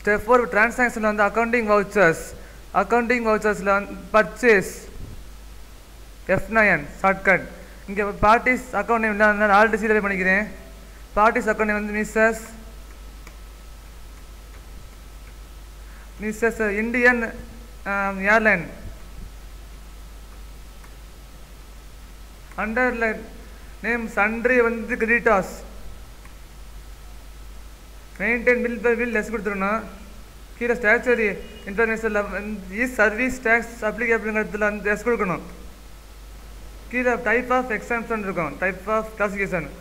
step four டிரான்சாக்ஷனில் வந்து accounting vouchers accounting வவுச்சர்ஸில் வந்து பர்ச்சேஸ் எஃப் நயன் ஷார்ட்கட் இங்கே பார்ட்டிஸ் அக்கௌண்ட் நேம் இல்லாதனால ஆல்ரெடி சீரியல் பண்ணிக்கிறேன் பார்ட்டிஸ் அக்கௌண்ட் நேம் வந்து Mrs Mrs Indian airline underline name sundry வந்து creditors maintain bill by bill less கொடுத்துருணும் கீழே ஸ்டாச்சுரி இன்டர்நேஷனல் வந்து சர்வீஸ் டேக்ஸ் அப்ளிகேபிள்ங்கிறதுல வந்து லெஸ் கொடுக்கணும் கீழே டைப் ஆஃப் எக்ஸாம்ஷன் இருக்கும் டைப் ஆஃப் கிளாசிஃபிகேஷன்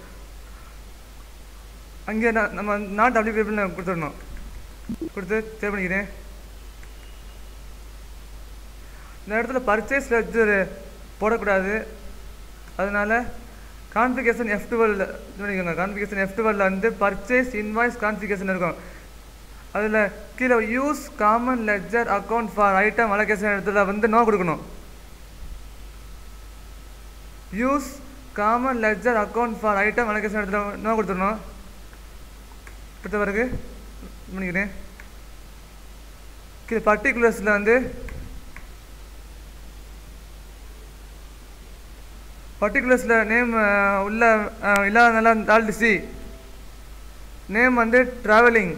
அங்கே நான் நம்ம நாட் அப்ளிகேபிள்னு கொடுத்துடணும் கொடுத்து சேவ் பண்ணிக்கிறேன் இந்த இடத்துல பர்ச்சேஸ் லெட்ஜர் போடக்கூடாது அதனால கான்ஃபிகேஷன் எஃப் டுவெல் இது பண்ணிக்கோங்க கான்ஃபிகேஷன் எஃப் டுவெல்ல வந்து பர்ச்சேஸ் இன்வாய்ஸ் கான்ஃபிகேஷன் இருக்கும் அதில் கீழே use common ledger account for item allocation இடத்துல வந்து நோ கொடுக்கணும் use common ledger account for item allocation இடத்துல நோ கொடுத்துடணும் கொடுத்த பிறகு இது பண்ணிக்கிறேன் கீழே பர்டிகுலர்ஸில் வந்து பர்டிகுலர்ஸில் நேம் உள்ள அஹ், இல்லாதனால ஆல்ரெடி சி நேம் வந்து ட்ராவலிங்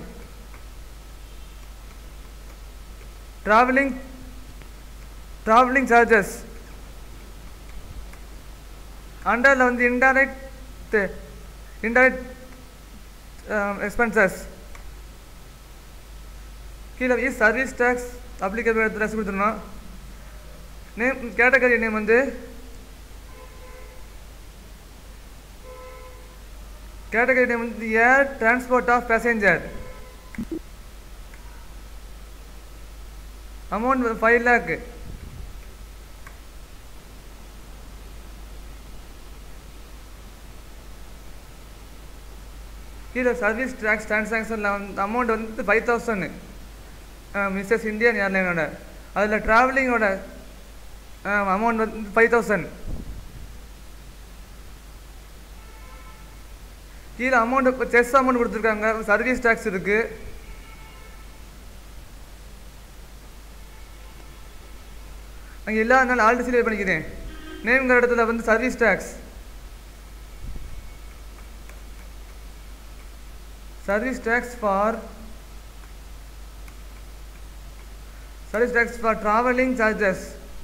ட்ராவலிங் ட்ராவலிங் சார்ஜஸ் அண்டரில் வந்து இன்டைரக்ட் இன்டைரக்ட் எக்ஸ்பென்சஸ் கீழே இஸ் சர்வீஸ் டேக்ஸ் அப்ளிகேபிள் எடுத்து ரெஸ் கொடுத்துடணும் நேம் கேட்டகரி நேம் வந்து கேட்டகரி நேம் வந்து air transport of passenger amount five lakh கீழே சர்வீஸ் டேக்ஸ் டிரான்சாக்ஷனில் வந்து அமௌண்ட் வந்து ஃபைவ் தௌசண்ட் மிஸ்ஸஸ் இந்தியன் ஏர்லைனோட அதில் ட்ராவலிங்கோட அமௌண்ட் வந்து ஃபைவ் தௌசண்ட் கீழே அமௌண்ட் இப்போ செஸ் அமௌண்ட் கொடுத்துருக்காங்க சர்வீஸ் டேக்ஸ் இருக்குது அங்கே இல்லாதனால ஆல்ரெடி சீரியல் பண்ணிக்கிறேன் நேம்ங்கிற இடத்துல வந்து service tax service tax for service tax for travelling charges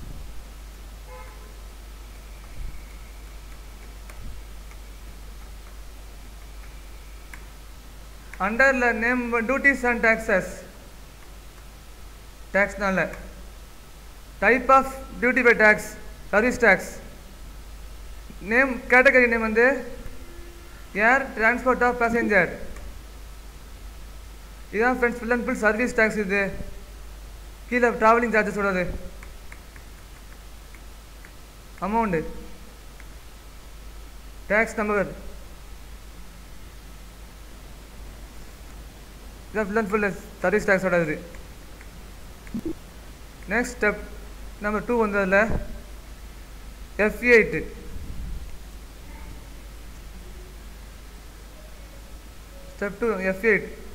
அண்டர்ல நேம் டியூட்டிஸ் அண்ட் டாக்ஸஸ் டேக்ஸ்னால type of duty by tax service tax name category name வந்து ஏர் டிரான்ஸ்போர்ட் ஆஃப் பேசஞ்சர் இதான் friends full and full service tax இது கீழே travelling charges உள்ளது amount tax number இதான் full and full சர்வீஸ் டேக்ஸோட இது நெக்ஸ்ட் ஸ்டெப் நம்பர் டூ வந்து அதில் F eight step two F eight